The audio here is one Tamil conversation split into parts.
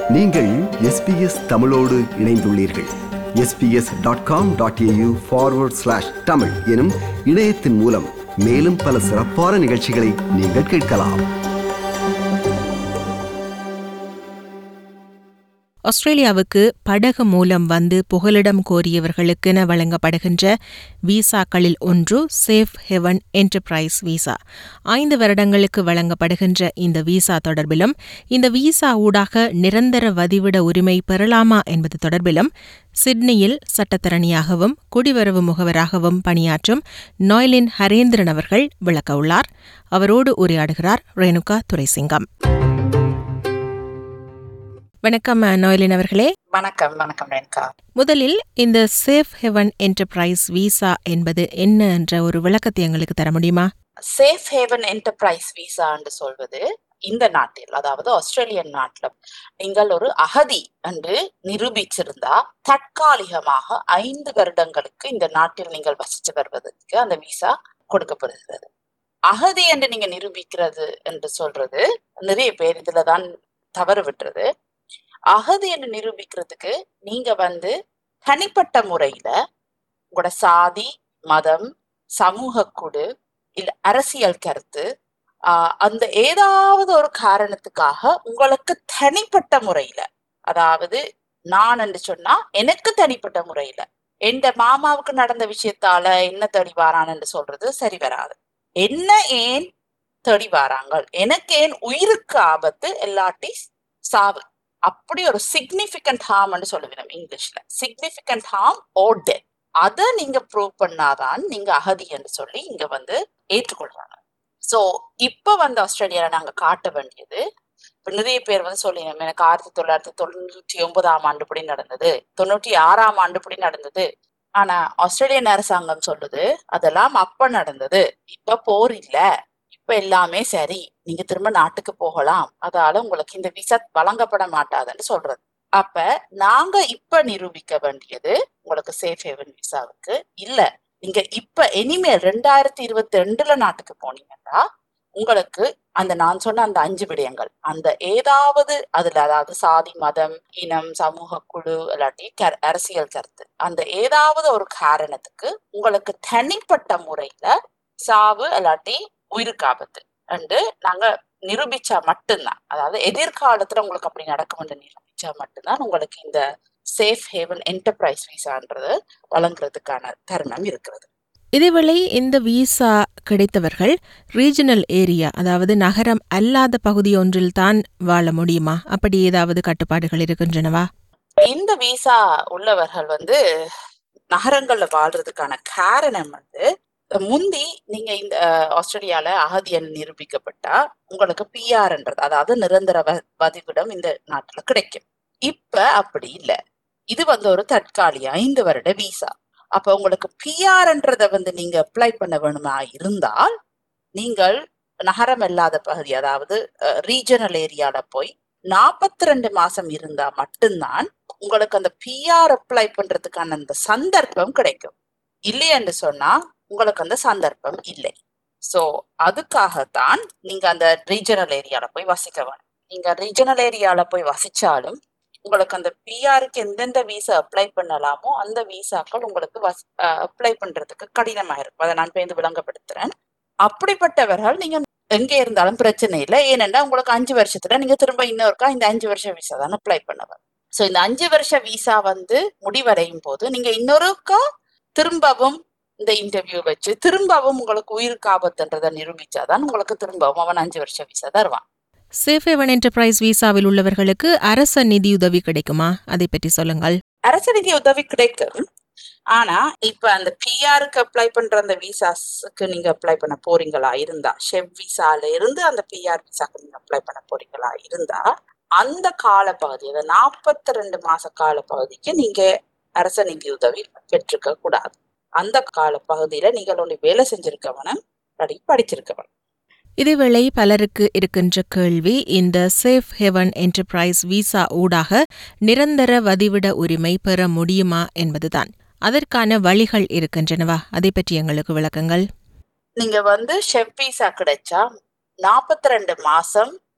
நீங்கள் எஸ்பிஎஸ் தமிழோடு இணைந்துள்ளீர்கள் SBS dot com dot AU forward slash Tamil எனும் இணையத்தின் மூலம் மேலும் பல சிறப்பான நிகழ்ச்சிகளை நீங்கள் கேட்கலாம் ஆஸ்திரேலியாவுக்கு படகு மூலம் வந்து புகலிடம் கோரியவர்களுக்கென வழங்கப்படுகின்ற விசாக்களில் ஒன்று சேஃப் ஹெவன் என்டர்பிரைஸ் விசா ஐந்து வருடங்களுக்கு வழங்கப்படுகின்ற இந்த விசா தொடர்பிலும் இந்த விசா ஊடாக நிரந்தர வதிவிட உரிமை பெறலாமா என்பது தொடர்பிலும் சிட்னியில் சட்டத்தரணியாகவும் குடிவரவு முகவராகவும் பணியாற்றும் நோய்லின் ஹரேந்திரன் அவர்கள் விளக்க உள்ளார் அவரோடு உரையாடுகிறார் ரேணுகா துரைசிங்கம் வணக்கம் நோயலின் அவர்களே வணக்கம் வணக்கம் ரேணுகா முதலில் இந்த சேஃப் ஹெவன் என்டர்பிரைஸ் விசா என்பது என்ன என்ற ஒரு விளக்கத்தை எங்களுக்கு தர முடியுமா சேஃப் ஹேவன் என்டர்பிரைஸ் விசா என்று சொல்வது இந்த நாட்டில் அதாவது ஆஸ்திரேலியன் நாட்டில் நீங்கள் ஒரு அகதி என்று நிரூபிச்சிருந்தா தற்காலிகமாக ஐந்து வருடங்களுக்கு இந்த நாட்டில் நீங்கள் வசித்து வருவதற்கு அந்த விசா கொடுக்கப்படுகிறது அகதி என்று நீங்க நிரூபிக்கிறது என்று சொல்றது நிறைய பேர் இதுலதான் தவறு விட்டுறது அகதி என்று நிரூபிக்கிறதுக்கு நீங்க வந்து தனிப்பட்ட முறையில உங்களோட சாதி மதம் சமூக குழு இல்ல அரசியல் கருத்து ஆஹ் அந்த ஏதாவது ஒரு காரணத்துக்காக உங்களுக்கு தனிப்பட்ட முறையில அதாவது நான் என்று சொன்னா எனக்கு தனிப்பட்ட முறையில எந்த மாமாவுக்கு நடந்த விஷயத்தால என்ன தேடி வாரான்னு சொல்றது சரி வராது என்ன ஏன் தேடி வாராங்க எனக்கு ஏன் உயிருக்கு ஆபத்து எல்லாட்டி சாவு அப்படி ஒரு சிக்னிபிகண்ட் ஹார்ம்னு சொல்லுவேன் இங்கிலீஷ்ல சிக்னிபிகண்ட் ஹார்ம் ஓ டெத் அதை நீங்க ப்ரூவ் பண்ணாதான் நீங்க அகதி என்று சொல்லி இங்க வந்து ஏற்றுக்கொள்றாங்க சோ இப்ப வந்து ஆஸ்திரேலியால நாங்க காட்ட வேண்டியது இப்ப நிறைய பேர் வந்து சொல்லினோம் எனக்கு ஆயிரத்தி தொள்ளாயிரத்தி தொண்ணூற்றி ஒன்பதாம் ஆண்டு படி நடந்தது தொண்ணூற்றி ஆறாம் ஆண்டு படி நடந்தது ஆனா ஆஸ்திரேலியன் அரசாங்கம் சொல்லுது அதெல்லாம் அப்ப நடந்தது இப்ப போர் இல்ல இப்ப எல்லாமே சரி நீங்க திரும்ப நாட்டுக்கு போகலாம் அதால உங்களுக்கு இந்த விசா வழங்கப்பட மாட்டாதுன்னு சொல்றது அப்ப நாங்க இப்ப நிரூபிக்க வேண்டியது உங்களுக்கு சேஃப் ஹேவன் விசாவுக்கு இல்ல நீங்க இப்ப இனிமேல் ரெண்டாயிரத்தி இருபத்தி ரெண்டுல நாட்டுக்கு போனீங்கன்னா உங்களுக்கு அந்த நான் சொன்ன அந்த அஞ்சு விடயங்கள் அந்த ஏதாவது அதுல அதாவது சாதி மதம் இனம் சமூக குழு இல்லாட்டி அரசியல் கருத்து அந்த ஏதாவது ஒரு காரணத்துக்கு உங்களுக்கு தனிப்பட்ட முறையில சாவு இல்லாட்டி உயிருக்கு ஆபத்து என்று நாங்க நிரூபிச்சா மட்டும்தான் அதாவது எதிர்காலத்துல உங்களுக்கு அப்படி நடக்கும் என்று நிரூபிச்சா மட்டும்தான் உங்களுக்கு இந்த சேஃப் ஹேவன் என்டர்பிரைஸ் விசான்றது வழங்குறதுக்கான தருணம் இருக்கிறது இதேவேளை இந்த விசா கிடைத்தவர்கள் ரீஜனல் ஏரியா அதாவது நகரம் அல்லாத பகுதி ஒன்றில் தான் வாழ முடியுமா அப்படி ஏதாவது கட்டுப்பாடுகள் இருக்கின்றனவா இந்த விசா உள்ளவர்கள் வந்து நகரங்கள்ல வாழ்றதுக்கான காரணம் வந்து முந்தி நீங்க இந்த ஆஸ்திரேலியால அகதியன் நிரூபிக்கப்பட்டா உங்களுக்கு பிஆர்ன்றது அதாவது நிரந்தர வதிவிடம் இந்த நாட்டுல கிடைக்கும் இப்ப அப்படி இல்ல இது வந்து ஒரு தற்காலிக ஐந்து வருட விசா அப்ப உங்களுக்கு பிஆர்ன்றத வந்து நீங்க அப்ளை பண்ண வேணுமா இருந்தால் நீங்கள் நகரம் இல்லாத பகுதி அதாவது ரீஜனல் ஏரியால போய் நாற்பத்தி ரெண்டு மாசம் இருந்தா மட்டும்தான் உங்களுக்கு அந்த பிஆர் அப்ளை பண்றதுக்கான அந்த சந்தர்ப்பம் கிடைக்கும் இல்லையென்று சொன்னா உங்களுக்கு அந்த சந்தர்ப்பம் இல்லை சோ அதுக்காகத்தான் நீங்க அந்த ரீஜனல் ஏரியால போய் வசிக்க வேணும் நீங்க ரீஜனல் ஏரியால போய் வசிச்சாலும் உங்களுக்கு அந்த பிஆருக்கு எந்தெந்த விசா அப்ளை பண்ணலாமோ அந்த விசாக்கள் உங்களுக்கு அப்ளை பண்றதுக்கு கடினமா இருக்கும் அதை நான் பேருந்து விளங்கப்படுத்துறேன் அப்படிப்பட்டவர்கள் நீங்க எங்க இருந்தாலும் பிரச்சனை இல்லை ஏனென்றா உங்களுக்கு அஞ்சு வருஷத்துல நீங்க திரும்ப இன்னொருக்கா இந்த அஞ்சு வருஷம் விசா தான் அப்ளை பண்ணுவேன் சோ இந்த அஞ்சு வருஷ விசா வந்து முடிவடையும் போது நீங்க இன்னொருக்கா திரும்பவும் இந்த இன்டர்வியூ வச்சு திரும்பவும் உங்களுக்கு உயிருக்கு ஆபத்துன்றதை நிரூபிச்சாதான் உங்களுக்கு திரும்பவும் அவன் அஞ்சு வருஷம் விசா தருவான் சேஃப் ஹெவன் என்டர்பிரைஸ் விசாவில் உள்ளவர்களுக்கு அரச நிதியுதவி கிடைக்குமா அதை பற்றி சொல்லுங்கள் அரச நிதி உதவி கிடைக்கும் ஆனா இப்ப அந்த பிஆருக்கு அப்ளை பண்ற அந்த விசாஸ்க்கு நீங்க அப்ளை பண்ண போறீங்களா இருந்தா ஷெவ் விசால இருந்து அந்த பிஆர் விசாக்கு நீங்க அப்ளை பண்ண போறீங்களா இருந்தா அந்த கால பகுதி அந்த நாற்பத்தி ரெண்டு மாச கால பகுதிக்கு நீங்க அரச நிதி உதவி பெற்றிருக்க கூடாது அந்த கால பகுதியில நீங்கள் ஒன்று வேலை செஞ்சிருக்கவனும் படி படிச்சிருக்கவன் இதேவேளை பலருக்கு இருக்கின்ற கேள்வி இந்த சேஃப் ஹெவன் என்டர்பிரைஸ் விசா ஊடாக நிரந்தர வதிவிட உரிமை பெற முடியுமா என்பதுதான் அதற்கான வழிகள் இருக்கின்றனவா அதை பற்றி எங்களுக்கு விளக்கங்கள் நீங்க வந்து ஷெவ் விசா கிடைச்சா நாற்பத்தி ரெண்டு மாசம்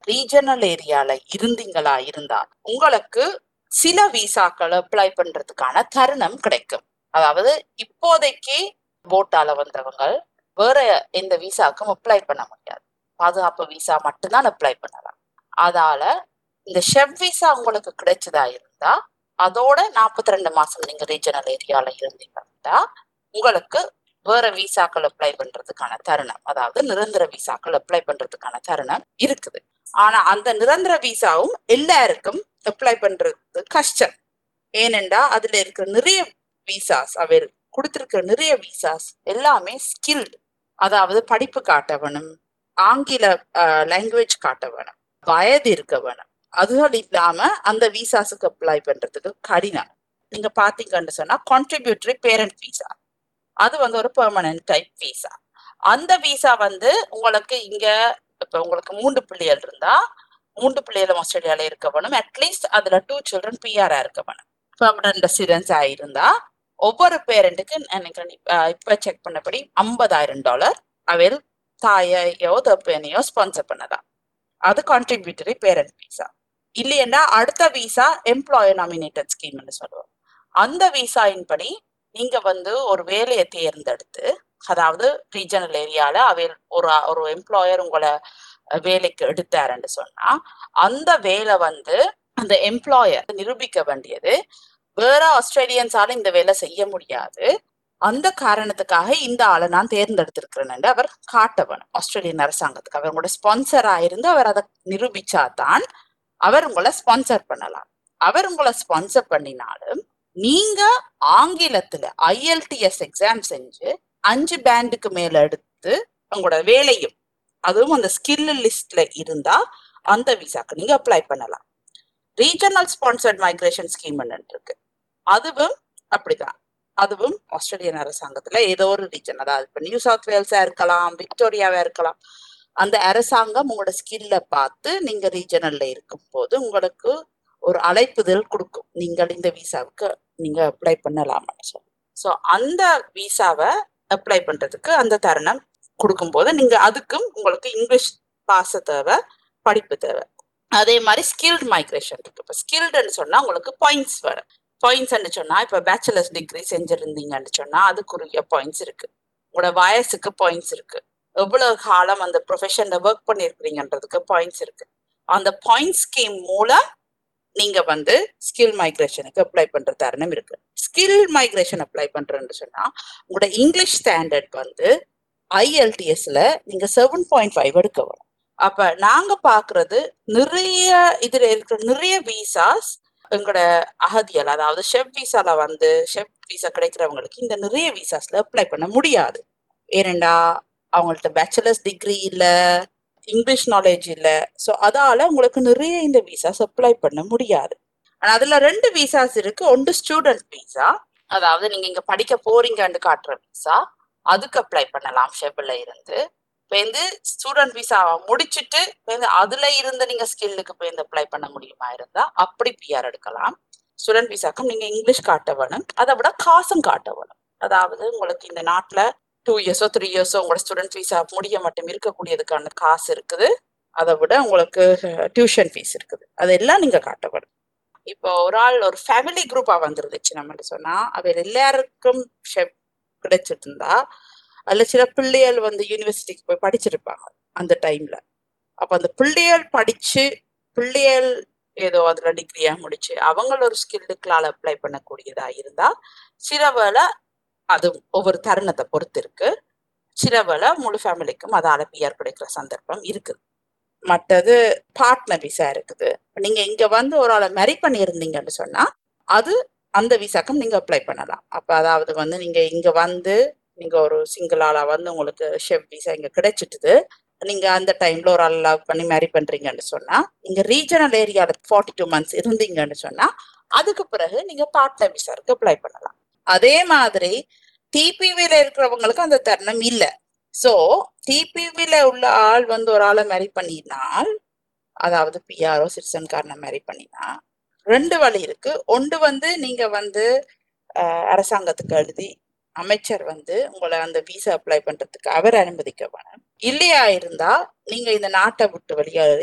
ரீஜனல் ஏரியால இருந்தீங்களா இருந்தா உங்களுக்கு சில விசாக்களை அப்ளை பண்றதுக்கான தருணம் கிடைக்கும் அதாவது இப்போதைக்கு போட்டால வந்தவங்க வேற எந்த விசாக்கும் அப்ளை பண்ண முடியாது பாதுகாப்பு விசா மட்டும்தான் அப்ளை பண்ணலாம் அதால இந்த ஷெப் விசா உங்களுக்கு கிடைச்சதா இருந்தா அதோட நாற்பத்தி ரெண்டு மாசம் நீங்க ரீஜனல் ஏரியால இருந்தீங்கன்னா உங்களுக்கு வேற விசாக்கள் அப்ளை பண்றதுக்கான தருணம் அதாவது நிரந்தர விசாக்கள் அப்ளை பண்றதுக்கான தருணம் இருக்குது ஆனா அந்த நிரந்தர விசாவும் எல்லாருக்கும் அப்ளை பண்றது கஷ்டம் ஏனென்றா அதுல இருக்கிற நிறைய விசாஸ் அவர் கொடுத்திருக்கிற நிறைய விசாஸ் எல்லாமே ஸ்கில்டு அதாவது படிப்பு காட்ட வேணும் ஆங்கில லாங்குவேஜ் காட்ட வேணும் வயது இருக்க வேணும் அதுகள் இல்லாம அந்த விசாஸுக்கு அப்ளை பண்றதுக்கு கடினம் நீங்க பாத்தீங்கன்னு சொன்னா கான்ட்ரிபியூட்டரி பேரண்ட் விசா அது வந்து ஒரு பெர்மனன்ட் டைப் விசா அந்த விசா வந்து உங்களுக்கு இங்க இப்ப உங்களுக்கு மூன்று பிள்ளைகள் இருந்தா மூன்று பிள்ளைகளும் ஆஸ்திரேலியால இருக்க வேணும் அட்லீஸ்ட் அதுல டூ சில்ட்ரன் பிஆரா இருக்க வேணும் பெர்மனன்ட் ரெசிடென்ஸ் ஆயிருந்தா ஒவ்வொரு பேரண்ட்டுக்கு எனக்கு இப்ப செக் பண்ணபடி ஐம்பதாயிரம் டாலர் அவர் தாயையோ தப்பனையோ ஸ்பான்சர் பண்ணலாம் அது கான்ட்ரிபியூட்டரி பேரண்ட் விசா இல்லையன்னா அடுத்த விசா எம்ப்ளாயர் நாமினேட்டட் ஸ்கீம்னு சொல்லுவோம் அந்த விசாயின் படி நீங்க வந்து ஒரு வேலையை தேர்ந்தெடுத்து அதாவது ரீஜனல் ஏரியால அவையில் ஒரு ஒரு எம்ப்ளாயர் உங்களை வேலைக்கு எடுத்தாருன்னு சொன்னா அந்த வேலை வந்து அந்த எம்ப்ளாயர் நிரூபிக்க வேண்டியது வேற ஆஸ்திரேலியன்ஸால இந்த வேலை செய்ய முடியாது அந்த காரணத்துக்காக இந்த ஆளை நான் தேர்ந்தெடுத்திருக்கிறேன் அவர் காட்ட வேணும் ஆஸ்திரேலியன் அரசாங்கத்துக்கு அவர் உங்களோட ஸ்பான்சரா இருந்து அவர் அதை நிரூபிச்சாதான் அவர் உங்களை ஸ்பான்சர் பண்ணலாம் அவர் உங்களை ஸ்பான்சர் பண்ணினாலும் நீங்க ஆங்கிலத்துல ஐஎல்டிஎஸ் எக்ஸாம் செஞ்சு அஞ்சு பேண்டுக்கு மேல எடுத்து உங்களோட வேலையும் அதுவும் அந்த ஸ்கில் லிஸ்ட்ல இருந்தா அந்த விசாக்கு நீங்க அப்ளை பண்ணலாம் ரீஜனல் ஸ்பான்சர்ட் மைக்ரேஷன் ஸ்கீம் இருக்கு அதுவும் அப்படிதான் அதுவும் ஆஸ்திரேலியன் அரசாங்கத்துல ஏதோ ஒரு ரீஜன் அதாவது இப்ப நியூ சவுத் வேல்ஸா இருக்கலாம் விக்டோரியாவா இருக்கலாம் அந்த அரசாங்கம் உங்களோட ஸ்கில்ல பார்த்து நீங்க ரீஜனல்ல இருக்கும் போது உங்களுக்கு ஒரு அழைப்புதல் கொடுக்கும் நீங்கள் இந்த விசாவுக்கு நீங்க அப்ளை பண்ணலாம்னு சொல்லி ஸோ அந்த விசாவை அப்ளை பண்றதுக்கு அந்த தருணம் கொடுக்கும்போது நீங்க அதுக்கும் உங்களுக்கு இங்கிலீஷ் பாச தேவை படிப்பு தேவை அதே மாதிரி ஸ்கில்ட் மைக்ரேஷன் இருக்கு இப்போ ஸ்கில்டுன்னு சொன்னா உங்களுக்கு பாயிண்ட்ஸ் வரும் பாயிண்ட்ஸ்ன்னு சொன்னா இப்போ பேச்சுலர்ஸ் டிகிரி செஞ்சிருந்தீங்கன்னு சொன்னா அதுக்குரிய பாயிண்ட்ஸ் இருக்கு உங்களோட வயசுக்கு பாயிண்ட்ஸ் இருக்கு எவ்வளவு காலம் அந்த ப்ரொஃபஷன்ல ஒர்க் பண்ணிருக்கிறீங்கன்றதுக்கு பாயிண்ட்ஸ் இருக்கு அந்த பாயிண்ட் ஸ்கீம் மூலம் நீங்க வந்து ஸ்கில் மைக்ரேஷனுக்கு அப்ளை பண்ற தருணம் இருக்கு ஸ்கில் மைக்ரேஷன் அப்ளை பண்றேன்னு சொன்னா உங்களோட இங்கிலீஷ் ஸ்டாண்டர்ட் வந்து ஐஎல்டிஎஸ்ல நீங்க செவன் பாயிண்ட் ஃபைவ் எடுக்க வரும் அப்ப நாங்க பாக்குறது நிறைய இதுல இருக்கிற நிறைய விசாஸ் எங்களோட அகதியல் அதாவது ஷெப் விசால வந்து ஷெப் விசா கிடைக்கிறவங்களுக்கு இந்த நிறைய விசாஸ்ல அப்ளை பண்ண முடியாது ஏனெண்டா அவங்கள்ட்ட பேச்சுலர்ஸ் டிகிரி இல்ல இங்கிலீஷ் நாலேஜ் இல்ல ஸோ அதால உங்களுக்கு நிறைய இந்த விசாஸ் அப்ளை பண்ண முடியாது ஆனா அதுல ரெண்டு விசாஸ் இருக்கு ஒன்று ஸ்டூடெண்ட் விசா அதாவது நீங்க இங்க படிக்க போறீங்கன்னு காட்டுற விசா அதுக்கு அப்ளை பண்ணலாம் ஷெப்ல இருந்து பேருந்து ஸ்டூடெண்ட் விசாவை முடிச்சுட்டு பேருந்து அதுல இருந்து நீங்க ஸ்கில்லுக்கு போய் அப்ளை பண்ண முடியுமா இருந்தா அப்படி பிஆர் எடுக்கலாம் ஸ்டூடெண்ட் விசாக்கும் நீங்க இங்கிலீஷ் காட்ட வேணும் அதை விட காசும் காட்ட வேணும் அதாவது உங்களுக்கு இந்த நாட்டுல டூ இயர்ஸோ த்ரீ இயர்ஸோ உங்களோட ஸ்டூடெண்ட் விசா முடிய மட்டும் இருக்கக்கூடியதுக்கான காசு இருக்குது அதை விட உங்களுக்கு டியூஷன் ஃபீஸ் இருக்குது அதெல்லாம் நீங்க காட்ட வேணும் இப்போ ஒரு ஆள் ஒரு ஃபேமிலி குரூப்பா வந்துருந்துச்சு நம்ம சொன்னா அவர் எல்லாருக்கும் ஷெப் கிடைச்சிட்டு இருந்தா அதுல சில பிள்ளைகள் வந்து யூனிவர்சிட்டிக்கு போய் படிச்சிருப்பாங்க அந்த டைம்ல அப்ப அந்த பிள்ளைகள் படிச்சு பிள்ளைகள் ஏதோ அதுல டிகிரியா முடிச்சு அவங்கள ஒரு ஸ்கில்டுக்களால் அப்ளை பண்ணக்கூடியதா இருந்தா சில வேளை அது ஒவ்வொரு தருணத்தை பொறுத்து இருக்கு சில வேளை முழு ஃபேமிலிக்கும் அதால பிஆர் கிடைக்கிற சந்தர்ப்பம் இருக்குது மற்றது பார்ட்னர் விசா இருக்குது நீங்க இங்க வந்து ஒரு ஆளை மெரி பண்ணியிருந்தீங்கன்னு சொன்னா அது அந்த விசாக்கும் நீங்க அப்ளை பண்ணலாம் அப்ப அதாவது வந்து நீங்க இங்க வந்து நீங்க ஒரு சிங்கிள் ஆளா வந்து உங்களுக்கு ஷெஃப் விசா இங்க கிடைச்சிட்டுது நீங்க அந்த டைம்ல ஒரு ஆள் லவ் பண்ணி மேரி பண்றீங்கன்னு சொன்னா இங்க ரீஜனல் ஏரியால ஃபார்ட்டி டூ மந்த்ஸ் இருந்தீங்கன்னு சொன்னா அதுக்கு பிறகு நீங்க பார்ட்னர் விசாருக்கு அப்ளை பண்ணலாம் அதே மாதிரி டிபிவில இருக்கிறவங்களுக்கு அந்த தருணம் இல்ல சோ டிபிவில உள்ள ஆள் வந்து ஒரு ஆளை மேரி பண்ணினால் அதாவது பிஆர்ஓ சிட்டிசன்காரனை மேரி பண்ணினா ரெண்டு வழி இருக்கு ஒன்று வந்து நீங்க வந்து அரசாங்கத்துக்கு எழுதி அமைச்சர் வந்து உங்களை அந்த விசா அப்ளை பண்றதுக்கு அவர் அனுமதிக்க வேணும் இல்லையா இருந்தா நீங்க இந்த நாட்டை விட்டு வெளியேறி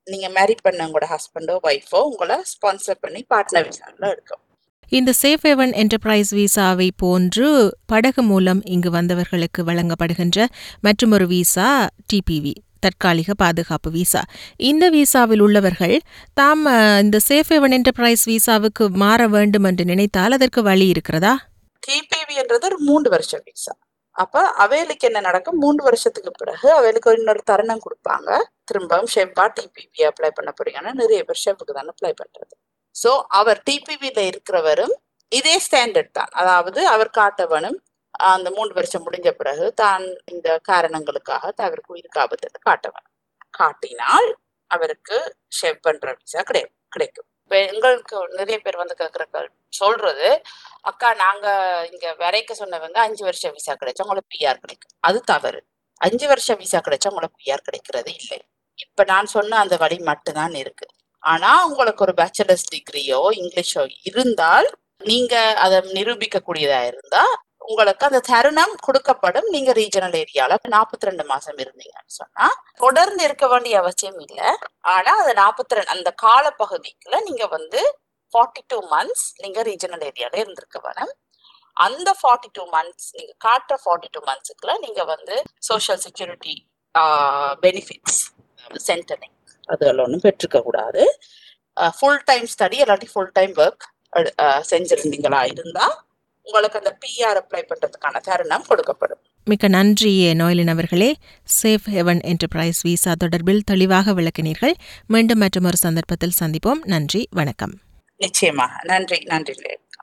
நீங்க மேரி பண்ண உங்களோட ஹஸ்பண்டோ ஒய்ஃபோ உங்களை ஸ்பான்சர் பண்ணி பார்ட்னர் விசாவில் எடுக்கும் இந்த சேஃப் ஹெவன் என்டர்பிரைஸ் விசாவை போன்று படகு மூலம் இங்கு வந்தவர்களுக்கு வழங்கப்படுகின்ற மற்றொரு விசா டிபிவி தற்காலிக பாதுகாப்பு விசா இந்த விசாவில் உள்ளவர்கள் தாம் அஹ், இந்த சேஃப் ஹெவன் என்டர்பிரைஸ் விசாவுக்கு மாற வேண்டும் என்று நினைத்தால் அதற்கு வழி இருக்கிறதா டிபிவின்றது ஒரு மூன்று வருஷம் விசா அப்ப அவைகளுக்கு என்ன நடக்கும் மூன்று வருஷத்துக்கு பிறகு அவைகளுக்கு ஒரு இன்னொரு தருணம் கொடுப்பாங்க திரும்பவும் ஷெப்பா டிபிவி அப்ளை பண்ண போறீங்கன்னா நிறைய பேர் ஷெப்புக்கு தான் அப்ளை பண்றது சோ அவர் டிபிவில இருக்கிறவரும் இதே ஸ்டாண்டர்ட் தான் அதாவது அவர் காட்ட வேணும் ஆஹ் அந்த மூன்று வருஷம் முடிஞ்ச பிறகு தான் இந்த காரணங்களுக்காக தான் அவருக்கு உயிருக்கு ஆபத்து காட்ட வேணும் காட்டினால் அவருக்கு ஷெப் பண்ற விசா கிடை கிடைக்கும் இப்ப எங்களுக்கு நிறைய பேர் வந்து கேக்குற சொல்றது அக்கா நாங்க இங்க வரைக்க சொன்னவங்க அஞ்சு வருஷம் விசா கிடைச்சா உங்களுக்கு பிஆர் கிடைக்கும் அது தவறு அஞ்சு வருஷம் விசா கிடைச்சா உங்களுக்கு பிஆர் கிடைக்கிறது இல்லை இப்ப நான் சொன்ன அந்த வழி மட்டும்தான் இருக்கு ஆனா உங்களுக்கு ஒரு பேச்சுலர்ஸ் டிகிரியோ இங்கிலீஷோ இருந்தால் நீங்க அதை நிரூபிக்க கூடியதா இருந்தா உங்களுக்கு அந்த தருணம் கொடுக்கப்படும் நீங்க ரீஜனல் ஏரியால நாற்பத்தி ரெண்டு மாசம் இருந்தீங்கன்னு சொன்னா தொடர்ந்து இருக்க வேண்டிய அவசியம் இல்லை ஆனா அந்த நாற்பத்தி ரெண்டு அந்த கால பகுதிக்குள்ள நீங்க வந்து ஃபார்ட்டி டூ மந்த்ஸ் நீங்க ரீஜனல் ஏரியால இருந்திருக்க வேணும் அந்த ஃபார்ட்டி டூ மந்த்ஸ் நீங்க காட்டுற ஃபார்ட்டி டூ மந்த்ஸுக்குள்ள நீங்க வந்து சோஷியல் செக்யூரிட்டி பெனிஃபிட்ஸ் சென்டரிங் அதெல்லாம் ஒன்றும் பெற்றுக்க கூடாது ஃபுல் டைம் ஸ்டடி இல்லாட்டி ஃபுல் டைம் ஒர்க் செஞ்சிருந்தீங்களா இருந்தா உங்களுக்கு அந்த பிஆர் அப்ளை பண்றதுக்கான தருணம் கொடுக்கப்படும் மிக்க நன்றி நோயலின் அவர்களே சேஃப் ஹெவன் என்டர்பிரைஸ் விசா தொடர்பில் தெளிவாக விளக்கினீர்கள் மீண்டும் மற்றொரு சந்தர்ப்பத்தில் சந்திப்போம் நன்றி வணக்கம் நிச்சயமாக நன்றி நன்றி லேகா.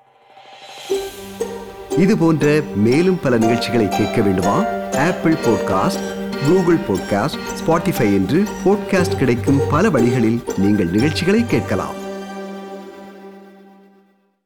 இது போன்ற மேலும் பல நிகழ்ச்சிகளை கேட்க வேண்டுமா Apple podcast Google podcast Spotify என்று பாட்காஸ்ட் கிடைக்கும் பல வழிகளில் நீங்கள் நிகழ்ச்சிகளை கேட்கலாம்